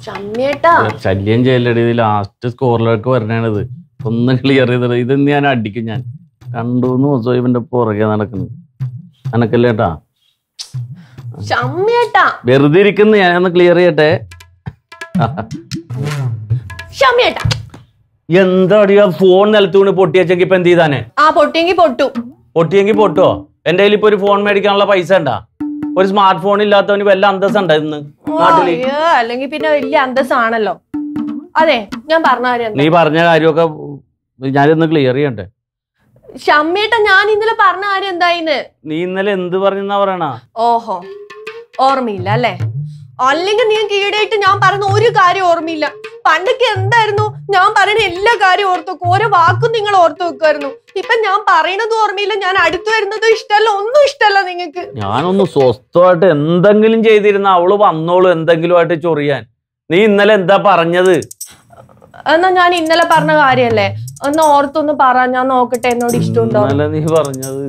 ഷമ്മിയേട്ടാ ശല്യം ചെയ്യലടി ഇത് ലാസ്റ്റ് സ്കോറിലേക്ക് വരണത് ഒന്ന് ക്ലിയർ ചെയ്തത് ഇത് ഞാൻ അടിക്കും ഞാൻ രണ്ടു മൂന്ന് ദിവസം ഇവന്റെ പുറകെ നടക്കുന്നു അനക്കല്ലേട്ടാ ഷമ്മിയേട്ടാ വെറുതെ ഇരിക്കുന്നു ഞാനൊന്ന് ക്ലിയർ ചെയ്യട്ടെ ഷമ്മിയേട്ടാ എന്താടി ആ ഫോൺ നിലത്ത് വീണ് പൊട്ടിയച്ചെങ്കിൽ ഇപ്പൊ എന്ത് ചെയ്താനെ ആ പൊട്ടിയെങ്കി പൊട്ടു പൊട്ടിയെങ്കിൽ പൊട്ടോ എന്റെ കയ്യിൽ ഇപ്പൊ ഒരു ഫോൺ മേടിക്കാനുള്ള പൈസ ഉണ്ടാ ഒരു സ്മാർട്ട് ഫോൺ ഇല്ലാത്തവന് വല്ല അന്തസ്സം ഉണ്ടാ ഇന്ന് നാട്ടില് അയ്യോ അല്ലെങ്കിൽ പിന്നെ വലിയ അന്തസ്സാണല്ലോ അതെ ഞാൻ പറഞ്ഞ കാര്യം എന്താ നീ പറഞ്ഞ കാര്യമൊക്കെ ഞാനിന്ന് ക്ലിയർ ചെയ്യട്ടെ ഷമ്മിയേട്ടാ ഞാൻ ഇന്നലെ പറഞ്ഞ കാര്യം എന്തായിന്ന് നീ ഇന്നലെ എന്ത് പറഞ്ഞെന്നാ പറയണ ഓഹോ ഓർമ്മയില്ല അല്ലേ അല്ലെങ്കിൽ നിങ്ങൾക്ക് ഈടായിട്ട് ഞാൻ പറഞ്ഞ ഒരു കാര്യം ഓർമ്മയില്ല പണ്ടൊക്കെ എന്തായിരുന്നു ഞാൻ പറയുന്ന എല്ലാ കാര്യവും ഓർത്തു വെക്കും ഓരോ വാക്കും നിങ്ങൾ ഓർത്തു വെക്കുമായിരുന്നു ഇപ്പൊ ഞാൻ പറയണതും ഓർമ്മയില്ല ഞാൻ അടുത്ത് വരുന്നതും ഇഷ്ടമല്ല ഒന്നും ഇഷ്ടമല്ല നിങ്ങൾക്ക് ഞാനൊന്ന് സ്വസ്ഥമായിട്ട് എന്തെങ്കിലും ചെയ്തിരുന്ന അവള് വന്നോളൂ എന്തെങ്കിലും ആയിട്ട് ചൊറിയാൻ നീ ഇന്നലെ എന്താ പറഞ്ഞത് എന്നാ ഞാൻ ഇന്നലെ പറഞ്ഞ കാര്യല്ലേ ഒന്ന് ഓർത്തൊന്ന് പറ ഞാൻ നോക്കട്ടെ എന്നോട് ഇഷ്ടമുണ്ടോ ഇന്നലെ നീ പറഞ്ഞത്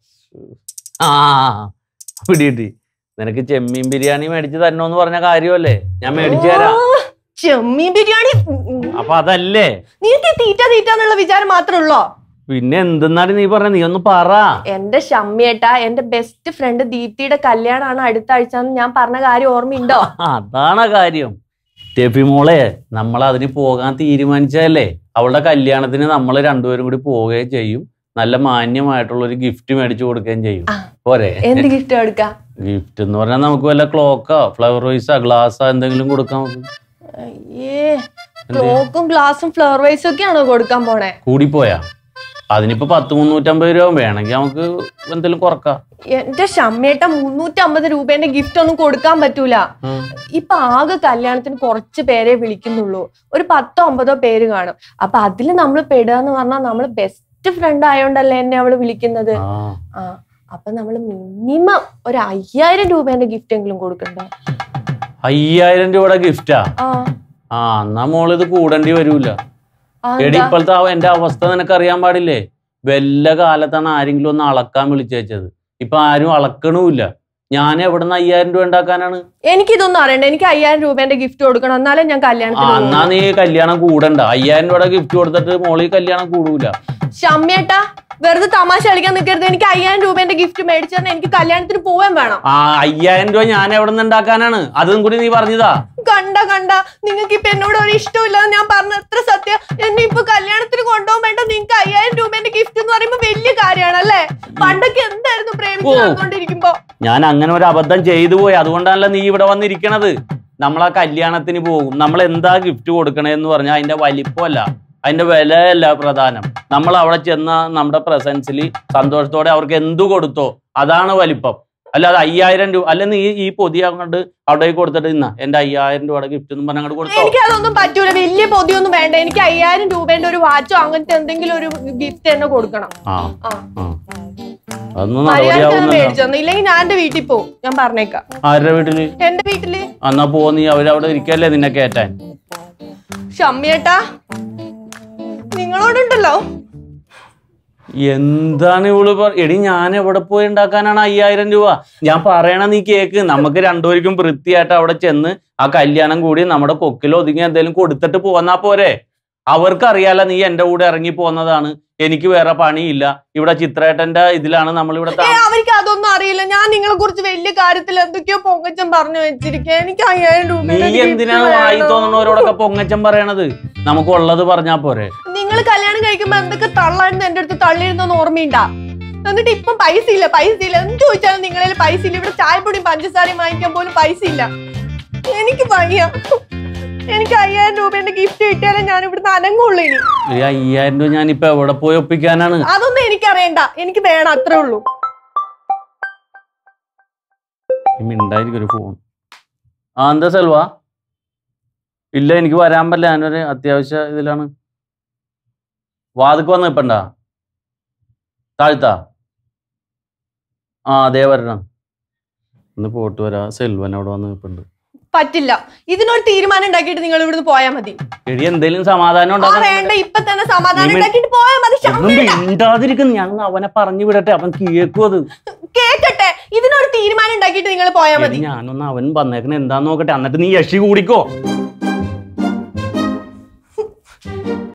ആ പിടികിട്ടി നിനക്ക് ചെമ്മീൻ ബിരിയാണി മേടിച്ച് തരണോന്ന് പറഞ്ഞ കാര്യമല്ലേ ഞാൻ മേടിച്ചു തരാം ആ, ചെമ്മീൻ ബിരിയാണി ഉം, ഉം. അപ്പൊ അതല്ലേ നിങ്ങൾക്ക് ഈ തീറ്റ തീറ്റ എന്നുള്ള വിചാരം മാത്രമേ ഉള്ളോ പിന്നെ എന്തെന്നാണ് നീ പറഞ്ഞ നീ ഒന്ന് പറ എന്റെ ഷമ്മിയേട്ടാ എന്റെ ബെസ്റ്റ് ഫ്രണ്ട് ദീപ്തിയുടെ കല്യാണമാണ് അടുത്ത ആഴ്ച എന്ന് ഞാൻ പറഞ്ഞ കാര്യം ഓർമ്മയുണ്ടോ അതാണ് കാര്യം ടെഫി മോളെ നമ്മൾ അതിന് പോകാൻ തീരുമാനിച്ചതല്ലേ അവളുടെ കല്യാണത്തിന് നമ്മൾ രണ്ടുപേരും കൂടി പോവുകയും ചെയ്യും നല്ല മാന്യമായിട്ടുള്ള ഒരു ഗിഫ്റ്റ് മേടിച്ചു കൊടുക്കുകയും ചെയ്യും ആ. പോരെ എന്ത് ഗിഫ്റ്റ് എടുക്കാം ഗിഫ്റ്റ് എന്ന് പറഞ്ഞാൽ നമുക്ക് വല്ല ക്ലോക്കോ ഫ്ലവർ വൈസോ ഗ്ലാസ്സോ എന്തെങ്കിലും കൊടുക്കാം നമുക്ക് അയ്യേ ക്ലോക്കും ഗ്ലാസും ഫ്ലവർ വൈസും ഒക്കെയാണോ കൊടുക്കാൻ പോണേ കൂടിപ്പോയാ അതിനിപ്പോ പത്ത് മുന്നൂറ്റമ്പത് രൂപ വേണമെങ്കിൽ നമുക്ക് എന്തെങ്കിലും കുറക്കാം എന്റെ ഷമ്മേട്ട മുന്നൂറ്റി അമ്പത് രൂപേന്റെ ഗിഫ്റ്റ് ഒന്നും കൊടുക്കാൻ പറ്റൂല ഉം. ഇപ്പൊ ആകെ കല്യാണത്തിന് കുറച്ച് പേരെ വിളിക്കുന്നുള്ളൂ ഒരു പത്തോ ഒമ്പതോ പേര് കാണും അപ്പൊ അതില് നമ്മൾ പെടുക എന്ന് പറഞ്ഞാൽ നമ്മൾ ബെസ്റ്റ് ഫ്രണ്ട് ആയോണ്ടല്ലേ എന്നെ അവള് വിളിക്കുന്നത് ആ ആ അപ്പൊ നമ്മൾ മിനിമം ഒരു അയ്യായിരം രൂപേന്റെ ഗിഫ്റ്റ് എങ്കിലും കൊടുക്കണ്ടേ അയ്യായിരം രൂപയുടെ ഗിഫ്റ്റാ ആ ആ എന്നാ മോള് ഇത് കൂടേണ്ടി വരൂല ആ, എടി എന്താ? ഇപ്പോഴത്തെ ആ എന്റെ അവസ്ഥ നിനക്ക് അറിയാൻ പാടില്ലേ വല്ല കാലത്താണ് ആരെങ്കിലും ഒന്ന് അളക്കാൻ വിളിച്ചേച്ചത് ഇപ്പൊ ആരും അളക്കണമില്ല ഞാൻ എവിടുന്ന് അയ്യായിരം രൂപ ഉണ്ടാക്കാനാണ് എനിക്കിതൊന്നും അറിയണ്ട എനിക്ക് അയ്യായിരം രൂപേന്റെ ഗിഫ്റ്റ് കൊടുക്കണം എന്നാലേ ഞാൻ ആ കല്യാണത്തിന് എന്നാ പോകുള്ളൂ. നീ കല്യാണം കൂടണ്ട അയ്യായിരം രൂപയുടെ ഗിഫ്റ്റ് കൊടുത്തിട്ട് മോളി കല്യാണം കൂടൂല ഷമ്യേട്ടാ വെറുതെ തമാശ കളിക്കാൻ നിൽക്കരുത് എനിക്ക് അയ്യായിരം രൂപേന്റെ ഗിഫ്റ്റ് മേടിച്ചു തന്നെ എനിക്ക് കല്യാണത്തിന് പോവാൻ വേണം ആ അയ്യായിരം രൂപ ഞാൻ എവിടെ നിന്ന് ഉണ്ടാക്കാനാണ് അതും കൂടി നീ പറഞ്ഞതാ കണ്ട കണ്ട നിങ്ങൾക്ക് ഇപ്പൊ എന്നോട് ഒരു ഇഷ്ടമില്ലാന്ന് ഞാൻ പറഞ്ഞ എത്ര സത്യം എന്നെ ഇപ്പൊ കല്യാണത്തിന് കൊണ്ടുപോകാൻ വേണ്ട നിങ്ങൾക്ക് അയ്യായിരം രൂപേന്റെ ഗിഫ്റ്റ് എന്ന് പറയുമ്പോ വലിയ കാര്യമാണ് അല്ലേ പണ്ടൊക്കെ എന്തായിരുന്നു പ്രേമിച്ച് ഓ. നടന്നുകൊണ്ടിരിക്കുമ്പോ ഞാൻ അങ്ങനെ ഒരു അബദ്ധം ചെയ്തു പോയി അതുകൊണ്ടല്ല നീ ഇവിടെ വന്നിരിക്കണത് നമ്മൾ ആ കല്യാണത്തിന് പോകും നമ്മൾ എന്താ ഗിഫ്റ്റ് കൊടുക്കണേന്ന് പറഞ്ഞാൽ അതിന്റെ വലിപ്പമല്ല അതിന്റെ വിലയല്ല പ്രധാനം നമ്മൾ അവിടെ ചെന്ന നമ്മുടെ പ്രസൻസിൽ സന്തോഷത്തോടെ അവർക്ക് എന്തു കൊടുത്തോ അതാണ് വലിപ്പം അല്ലാതെ അയ്യായിരം രൂപ അല്ല നീ ഈ പൊതി അങ്ങോട്ട് അവിടെ കൊടുത്തിട്ട് ഇന്ന എന്റെ അയ്യായിരം രൂപയുടെ ഗിഫ്റ്റ് എന്ന് പറഞ്ഞ അങ്ങോട്ട് കൊടുത്തോ എനിക്ക് അതൊന്നും പറ്റൂല വലിയ പൊതിയൊന്നും വേണ്ട എനിക്ക് അയ്യായിരം രൂപേന്റെ ഒരു വാച്ചോ അങ്ങനത്തെ എന്തെങ്കിലും ഒരു ഗിഫ്റ്റ് തന്നെ കൊടുക്കണം ആ ആ ആ അതൊന്നും മര്യാദ നടപടിയാവുന്നില്ല മേടിച്ചു തന്നു ഇല്ലെങ്കിൽ ഞാൻ എന്റെ വീട്ടിൽ പോകും ഞാൻ പറഞ്ഞേക്കാം ആരുടെ വീട്ടില് എന്റെ വീട്ടില് എന്നാ പോ നീ അവരവിടെ ഇരിക്കല്ലേ നിന്നെ കയറ്റാൻ ഷമ്മിയേട്ടാ നിങ്ങളോടുണ്ടല്ലോ എന്താണ് ഇവള് പറ- എടി ഞാൻ എവിടെ പോയി ഉണ്ടാക്കാനാണ് അയ്യായിരം രൂപ ഞാൻ പറയണ നീ കേക്ക് നമുക്ക് രണ്ടുപേർക്കും വൃത്തിയായിട്ട് അവിടെ ചെന്ന് ആ കല്യാണം കൂടി നമ്മുടെ കൊക്കിലോ ഒതുങ്ങി എന്തെങ്കിലും കൊടുത്തിട്ട് പോന്നാ പോരെ അവർക്കറിയാലോ നീ എന്റെ കൂടെ ഇറങ്ങി പോന്നതാണ് എനിക്ക് വേറെ പണിയില്ല ഇവിടെ ചിത്രേട്ടന്റെ ഇതിലാണ് നമ്മൾ ഇവിടെ ഏ അവർക്ക് അതൊന്നും അറിയില്ല ഞാൻ നിങ്ങളെ കുറിച്ച് വലിയ കാര്യത്തിൽ എന്തൊക്കെയോ പൊങ്ങച്ചം പറഞ്ഞു വെച്ചിരിക്കുക എനിക്ക് അയ്യായിരം രൂപ നീ എന്തിനാണ് വായി തോന്നുന്നവരോടൊക്കെ പൊങ്ങച്ചം പറയണത് നമുക്ക് ഉള്ളത് പറഞ്ഞാ പോരെ നിങ്ങൾ കല്യാണം കഴിക്കുമ്പോ എന്തൊക്കെ തള്ളായിരുന്നു എന്റെ അടുത്ത് തള്ളിയിരുന്നോന്ന് ഓർമ്മയുണ്ടാ എന്നിട്ട് ഇപ്പൊ പൈസ ഇല്ല പൈസ ഇല്ല എന്ത് ചോദിച്ചാലും നിങ്ങളിൽ പൈസ ഇല്ല ഇവിടെ ചായപ്പൊടിയും പഞ്ചസാരയും വാങ്ങിക്കാൻ പോലും പൈസ ഇല്ല എനിക്ക് വയ്യ എനിക്ക് അയ്യായിരം രൂപേന്റെ ഗിഫ്റ്റ് കിട്ടിയാലേ ഞാൻ ഇവിടുന്ന് അനങ്ങുള്ളൂ ഇനി ഈ അയ്യായിരം രൂപ ഞാനിപ്പോ എവിടെ പോയി ഒപ്പിക്കാനാണ് അതൊന്നും എനിക്കറിയണ്ട എനിക്ക് വേണം അത്രേ ഉള്ളൂ മിണ്ടായിരിക്കും ഒരു ഫോൺ ആ എന്താ സെൽവ ഇല്ല എനിക്ക് വരാൻ പറ്റില്ല ഞാനൊരു അത്യാവശ്യ ഇതിലാണ് വാതിക്ക് വന്ന് നിൽപ്പണ്ട താഴ്ത്താ ആ അതേ വരണം ഒന്ന് പോട്ട് വരാ സെൽവൻ അവിടെ വന്ന് നിൽപ്പുണ്ട് പറ്റില്ല ഇതിനൊരു തീരുമാനം ഉണ്ടാക്കിയിട്ട് നിങ്ങൾ ഇവിടുന്ന് പോയാൽ മതി എടി എന്തേലും സമാധാനം ആ ഉണ്ടാക്കാൻ വേണ്ട ഇപ്പൊ തന്നെ സമാധാനം നീ മി- ഉണ്ടാക്കിയിട്ട് പോയാൽ മതി ഒന്നും ക്ഷമ മിണ്ടാതിരിക്കുന്നു ഞാൻ അവനെ പറഞ്ഞു വിടട്ടെ അവൻ കേക്കും അത് കേക്കട്ടെ ഇതിനൊരു തീരുമാനം ഉണ്ടാക്കിയിട്ട് നിങ്ങൾ പോയാൽ എടി, മതി ഞാനൊന്ന് അവൻ വന്നേക്കണ എന്താന്ന് നോക്കട്ടെ എന്നിട്ട് നീ യക്ഷി കൂടിക്കോ